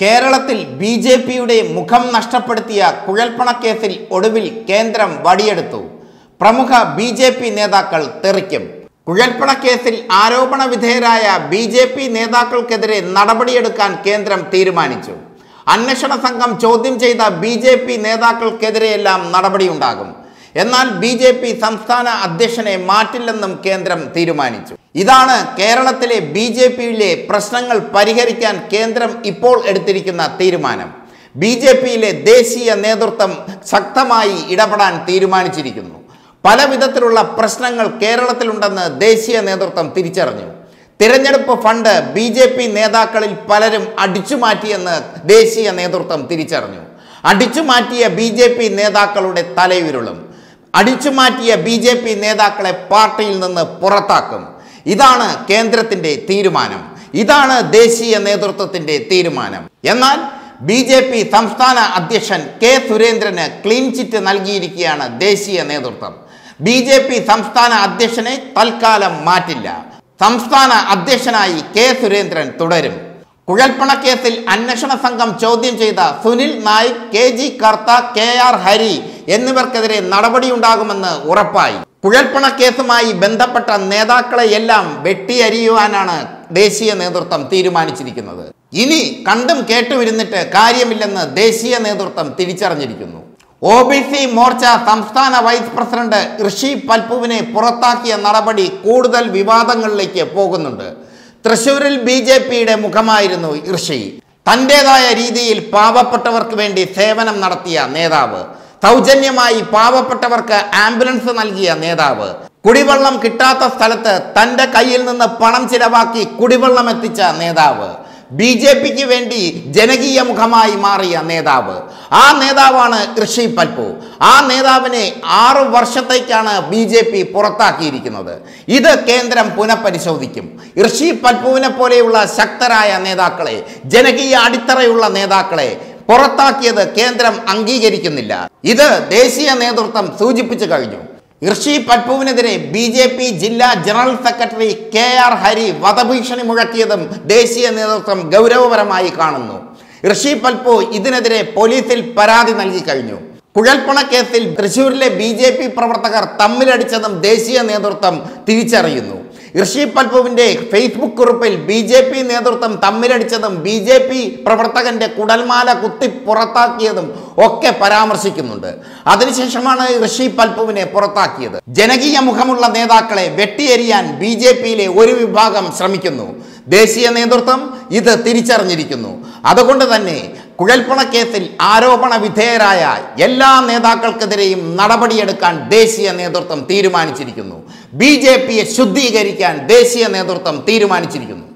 കേരളത്തിൽ B J പിയുടെ മുഖം നഷ്ടപ്പെടുത്തിയ കുഴൽപ്പണക്കേസിൽ ഒടുവിൽ കേന്ദ്രം വടിയെടുത്തു പ്രമുഖ ബി ജെ പി നേതാക്കൾ തെറിക്കും കുഴൽപ്പണക്കേസിൽ ആരോപണ വിധേയരായ ബി ജെ പി നേതാക്കൾക്കെതിരെ നടപടിയെടുക്കാൻ കേന്ദ്രം തീരുമാനിച്ചു അന്വേഷണ സംഘം ചോദ്യം ചെയ്ത ബി ജെ പി നേതാക്കൾക്കെതിരെയെല്ലാം നടപടിയുണ്ടാകും എന്നാൽ ബി ജെ പി സംസ്ഥാന അധ്യക്ഷനെ മാറ്റില്ലെന്നും കേന്ദ്രം തീരുമാനിച്ചു ഇതാണ് കേരളത്തിലെ ബി ജെ പിയിലെ പ്രശ്നങ്ങൾ പരിഹരിക്കാൻ കേന്ദ്രം ഇപ്പോൾ എടുത്തിരിക്കുന്ന തീരുമാനം ബി ജെ പിയിലെ ദേശീയ നേതൃത്വം ശക്തമായി ഇടപെടാൻ തീരുമാനിച്ചിരിക്കുന്നു പല വിധത്തിലുള്ള പ്രശ്നങ്ങൾ കേരളത്തിലുണ്ടെന്ന് ദേശീയ നേതൃത്വം തിരിച്ചറിഞ്ഞു തിരഞ്ഞെടുപ്പ് ഫണ്ട് ബി ജെ പി നേതാക്കളിൽ പലരും അടിച്ചുമാറ്റിയെന്ന് ദേശീയ നേതൃത്വം തിരിച്ചറിഞ്ഞു അടിച്ചുമാറ്റിയ ബി ജെ പി നേതാക്കളുടെ തലയുരുളും അടിച്ചുമാറ്റിയ ബി ജെ പി നേതാക്കളെ പാർട്ടിയിൽ നിന്ന് പുറത്താക്കും ഇതാണ് കേന്ദ്രത്തിന്റെ തീരുമാനം ഇതാണ് ദേശീയ നേതൃത്വത്തിന്റെ തീരുമാനം എന്നാൽ ബി ജെ പി സംസ്ഥാന അധ്യക്ഷൻ കെ സുരേന്ദ്രന് ക്ലീൻ ചിറ്റ് നൽകിയിരിക്കുകയാണ് ദേശീയ നേതൃത്വം ബി ജെ പി സംസ്ഥാന അധ്യക്ഷനെ തൽക്കാലം മാറ്റില്ല സംസ്ഥാന അധ്യക്ഷനായി കെ സുരേന്ദ്രൻ തുടരും കുഴൽപ്പണക്കേസിൽ അന്വേഷണ സംഘം ചോദ്യം ചെയ്ത Sunil Naik K G Kartha K R Hari എന്നിവർക്കെതിരെ നടപടിയുണ്ടാകുമെന്ന് ഉറപ്പായി കുഴൽപ്പണക്കേസുമായി ബന്ധപ്പെട്ട നേതാക്കളെയെല്ലാം വെട്ടിയരിയുവാനാണ് ദേശീയ നേതൃത്വം തീരുമാനിച്ചിരിക്കുന്നത് ഇനി കണ്ടും കേട്ടുമിരുന്നിട്ട് കാര്യമില്ലെന്ന് ദേശീയ നേതൃത്വം തിരിച്ചറിഞ്ഞിരിക്കുന്നു ഒ ബി സി മോർച്ച സംസ്ഥാന വൈസ് പ്രസിഡന്റ് ഋഷി പൽപുവിനെ പുറത്താക്കിയ നടപടി കൂടുതൽ വിവാദങ്ങളിലേക്ക് പോകുന്നുണ്ട് തൃശൂരിൽ ബി ജെ പിയുടെ മുഖമായിരുന്നു ഋഷി തൻ്റെതായ രീതിയിൽ പാവപ്പെട്ടവർക്ക് വേണ്ടി സേവനം നടത്തിയ നേതാവ് സൗജന്യമായി പാവപ്പെട്ടവർക്ക് ആംബുലൻസ് നൽകിയ നേതാവ് കുടിവെള്ളം കിട്ടാത്ത സ്ഥലത്ത് തൻ്റെ കയ്യിൽ നിന്ന് പണം ചിലവാക്കി കുടിവെള്ളം എത്തിച്ച നേതാവ് ബി ജെ പിക്ക് വേണ്ടി ജനകീയ മുഖമായി മാറിയ നേതാവ് ആ നേതാവാണ് ഋഷി പൽപു ആ നേതാവിനെ ആറു വർഷത്തേക്കാണ് ബി ജെ പി പുറത്താക്കിയിരിക്കുന്നത് ഇത് കേന്ദ്രം പുനഃപരിശോധിക്കും ഋഷി പൽപുവിനെ പോലെയുള്ള ശക്തരായ നേതാക്കളെ ജനകീയ അടിത്തറയുള്ള നേതാക്കളെ പുറത്താക്കിയത് കേന്ദ്രം അംഗീകരിക്കുന്നില്ല ഇത് ദേശീയ നേതൃത്വം സൂചിപ്പിച്ചു കഴിഞ്ഞു ഋഷി പൽപുവിനെതിരെ ബി ജെ പി ജില്ലാ general secretary K R Hari വധഭീഷണി മുഴക്കിയതും ദേശീയ നേതൃത്വം ഗൗരവപരമായി കാണുന്നു ഋഷി പൽപു ഇതിനെതിരെ പോലീസിൽ പരാതി നൽകി കഴിഞ്ഞു കുഴൽപ്പണ കേസിൽ തൃശൂരിലെ ബി ജെ പി പ്രവർത്തകർ തമ്മിലടിച്ചതും ദേശീയ നേതൃത്വം തിരിച്ചറിയുന്നു ഋഷി പൽപുവിന്റെ ഫേസ്ബുക്ക് കുറിപ്പിൽ ബി ജെ പി നേതൃത്വം തമ്മിലടിച്ചതും ബി ജെ പി പ്രവർത്തകന്റെ കുടൽമാല കുത്തി പുറത്താക്കിയതും ഒക്കെ പരാമർശിക്കുന്നുണ്ട് അതിനുശേഷമാണ് ഋഷി പൽപുവിനെ പുറത്താക്കിയത് ജനകീയ മുഖമുള്ള നേതാക്കളെ വെട്ടിയെറിയാൻ ബി ജെ പിയിലെ ഒരു വിഭാഗം ശ്രമിക്കുന്നു ദേശീയ നേതൃത്വം ഇത് തിരിച്ചറിഞ്ഞിരിക്കുന്നു അതുകൊണ്ട് തന്നെ കുഴൽപ്പണ കേസിൽ ആരോപണ വിധേയരായ എല്ലാ നേതാക്കൾക്കെതിരെയും നടപടിയെടുക്കാൻ ദേശീയ നേതൃത്വം തീരുമാനിച്ചിരിക്കുന്നു ബി ജെ പിയെ ശുദ്ധീകരിക്കാൻ ദേശീയ നേതൃത്വം തീരുമാനിച്ചിരിക്കുന്നു